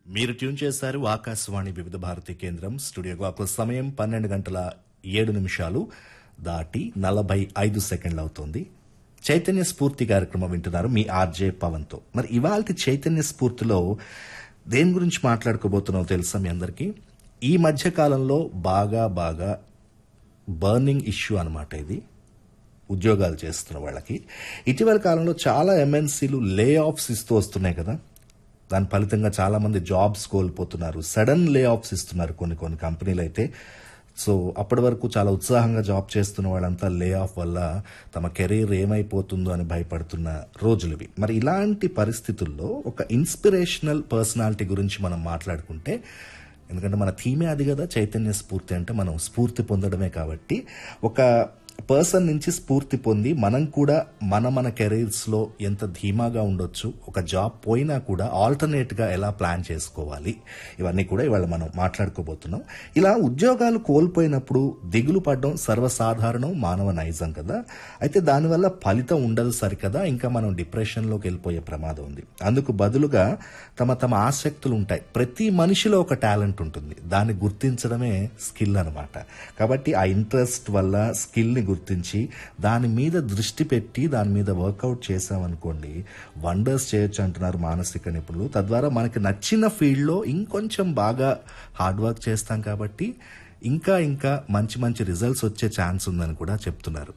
మీరు ట్యూన్ చేశారు ఆకాశవాణి వివిధ భారతి కేంద్రం స్టూడియో క్లాక్ సమయం పన్నెండు గంటల ఏడు నిమిషాలు దాటి నలభై ఐదు సెకండ్లు అవుతోంది చైతన్య స్ఫూర్తి కార్యక్రమం వింటున్నారు మీ ఆర్జే పవన్తో మరి ఇవాళ చైతన్య స్ఫూర్తిలో దేని గురించి మాట్లాడుకోబోతున్నావు తెలుసా మీ అందరికీ ఈ మధ్య కాలంలో బాగా బాగా బర్నింగ్ ఇష్యూ అన్నమాట ఇది ఉద్యోగాలు చేస్తున్న వాళ్ళకి ఇటీవల కాలంలో చాలా ఎంఎన్సీలు లే ఆఫ్స్ ఇస్తూ వస్తున్నాయి కదా దాని ఫలితంగా చాలా మంది జాబ్స్ కోల్పోతున్నారు సడన్ లే ఆఫ్స్ ఇస్తున్నారు కొన్ని కొన్ని కంపెనీలు అయితే సో అప్పటి వరకు చాలా ఉత్సాహంగా జాబ్ చేస్తున్న వాళ్ళంతా లే ఆఫ్ వల్ల తమ కెరీర్ ఏమైపోతుందో అని భయపడుతున్న రోజులు ఇవి మరి ఇలాంటి పరిస్థితుల్లో ఒక ఇన్స్పిరేషనల్ పర్సనాలిటీ గురించి మనం మాట్లాడుకుంటే ఎందుకంటే మన థీమే అది కదా చైతన్య స్ఫూర్తి అంటే మనం స్ఫూర్తి పొందడమే కాబట్టి ఒక పర్సన్ నుంచి స్ఫూర్తి పొంది మనం కూడా మన మన కెరీర్స్ లో ఎంత ధీమాగా ఉండొచ్చు ఒక జాబ్ పోయినా కూడా ఆల్టర్నేట్ గా ఎలా ప్లాన్ చేసుకోవాలి ఇవన్నీ కూడా ఇవాళ మనం మాట్లాడుకోబోతున్నాం ఇలా ఉద్యోగాలు కోల్పోయినప్పుడు దిగులు పడడం సర్వసాధారణం మానవ నైజం కదా అయితే దానివల్ల ఫలితం ఉండదు సరికదా ఇంకా మనం డిప్రెషన్ లోకి వెళ్ళిపోయే ప్రమాదం ఉంది అందుకు బదులుగా తమ తమ ఆసక్తులు ఉంటాయి ప్రతి మనిషిలో ఒక టాలెంట్ ఉంటుంది దాన్ని గుర్తించడమే స్కిల్ అనమాట కాబట్టి ఆ ఇంట్రెస్ట్ వల్ల స్కిల్ ని గుర్తించి దాని మీద దృష్టి పెట్టి దాని మీద వర్కౌట్ చేసామనుకోండి వండర్స్ చేయొచ్చు అంటున్నారు మానసిక నిపుణులు తద్వారా మనకి నచ్చిన ఫీల్డ్ లో ఇంకొంచెం బాగా హార్డ్ వర్క్ చేస్తాం కాబట్టి ఇంకా ఇంకా మంచి మంచి రిజల్ట్స్ వచ్చే ఛాన్స్ ఉందని కూడా చెప్తున్నారు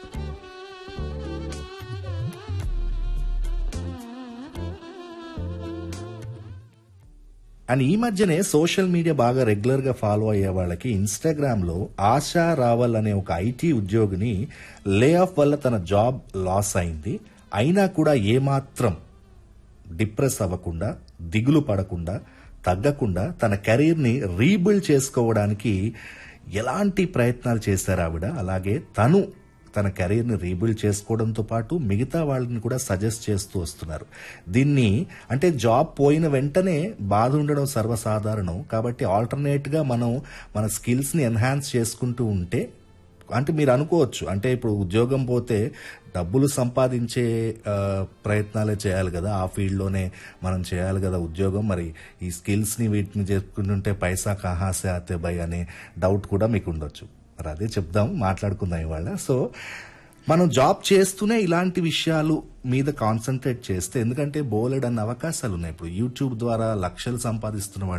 అండ్ ఈ మధ్యనే సోషల్ మీడియా బాగా రెగ్యులర్ గా ఫాలో అయ్యే వాళ్ళకి ఇన్స్టాగ్రామ్ లో ఆశా రావల్ అనే ఒక ఐటీ ఉద్యోగిని లే ఆఫ్ వల్ల తన జాబ్ లాస్ అయింది అయినా కూడా ఏమాత్రం డిప్రెస్ అవ్వకుండా దిగులు పడకుండా తగ్గకుండా తన కెరీర్ ని రీబిల్డ్ చేసుకోవడానికి ఎలాంటి ప్రయత్నాలు చేశారు ఆవిడ అలాగే తను తన కెరీర్ ని రీబిల్డ్ చేసుకోవడంతో పాటు మిగతా వాళ్ళని కూడా సజెస్ట్ చేస్తూ వస్తున్నారు దీన్ని అంటే జాబ్ పోయిన వెంటనే బాధ ఉండడం సర్వసాధారణం కాబట్టి ఆల్టర్నేట్ గా మనం మన స్కిల్స్ ని ఎన్హాన్స్ చేసుకుంటూ ఉంటే అంటే మీరు అనుకోవచ్చు అంటే ఇప్పుడు ఉద్యోగం పోతే డబ్బులు సంపాదించే ఆ, ప్రయత్నాలే చేయాలి కదా ఆ ఫీల్డ్లోనే మనం చేయాలి కదా ఉద్యోగం మరి ఈ స్కిల్స్ని వీటిని చేసుకుంటుంటే పైసా కహాసే ఆతే బై అనే డౌట్ కూడా మీకు ఉండొచ్చు మరి అదే చెప్దాం మాట్లాడుకుందాం ఇవాళ సో మనం జాబ్ చేస్తూనే ఇలాంటి విషయాలు మీద కాన్సన్ట్రేట్ చేస్తే ఎందుకంటే బోలెడ్ అన్న అవకాశాలు ఉన్నాయి ఇప్పుడు యూట్యూబ్ ద్వారా లక్షలు సంపాదిస్తున్న వాళ్ళు